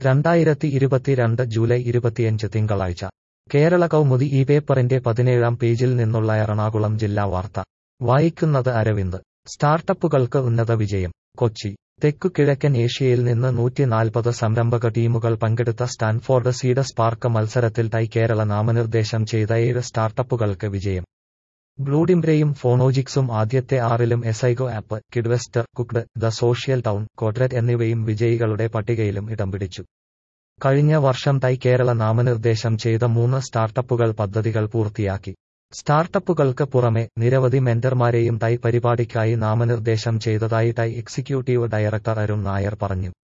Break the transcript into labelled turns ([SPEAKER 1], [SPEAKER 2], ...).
[SPEAKER 1] രണ്ടായിരത്തി ഇരുപത്തിരണ്ട് ജൂലൈ ഇരുപത്തിയഞ്ച് തിങ്കളാഴ്ച കേരള കൗമുദി ഈ പേപ്പറിന്റെ പതിനേഴാം പേജിൽ നിന്നുള്ള എറണാകുളം ജില്ലാ വാർത്ത വായിക്കുന്നത് അരവിന്ദ് സ്റ്റാർട്ടപ്പുകൾക്ക് ഉന്നത വിജയം കൊച്ചി തെക്കു കിഴക്കൻ ഏഷ്യയിൽ നിന്ന് നൂറ്റിനാൽപ്പത് സംരംഭക ടീമുകൾ പങ്കെടുത്ത സ്റ്റാൻഫോർഡ് സീഡ് സ്പാർക്ക് മത്സരത്തിൽ ടൈ കേരള നാമനിർദ്ദേശം ചെയ്ത ഏഴ് സ്റ്റാർട്ടപ്പുകൾക്ക് വിജയം ബ്ലൂഡിംബ്രയും ഫോണോജിക്സും ആദ്യത്തെ ആറിലും എസൈഗോ ആപ്പ് കിഡ്വെസ്റ്റർ കുക്ഡ് ദ സോഷ്യൽ ടൗൺ കോഡ്രെറ്റ് എന്നിവയും വിജയികളുടെ പട്ടികയിലും ഇടം പിടിച്ചു കഴിഞ്ഞ വർഷം ടൈ കേരള നാമനിർദ്ദേശം ചെയ്ത മൂന്ന് സ്റ്റാർട്ടപ്പുകൾ പദ്ധതികൾ പൂർത്തിയാക്കി സ്റ്റാർട്ടപ്പുകൾക്ക് പുറമെ നിരവധി മെന്റർമാരെയും ടൈ പരിപാടിക്കായി നാമനിർദ്ദേശം ചെയ്തതായി TiE executive director Arun Nair പറഞ്ഞു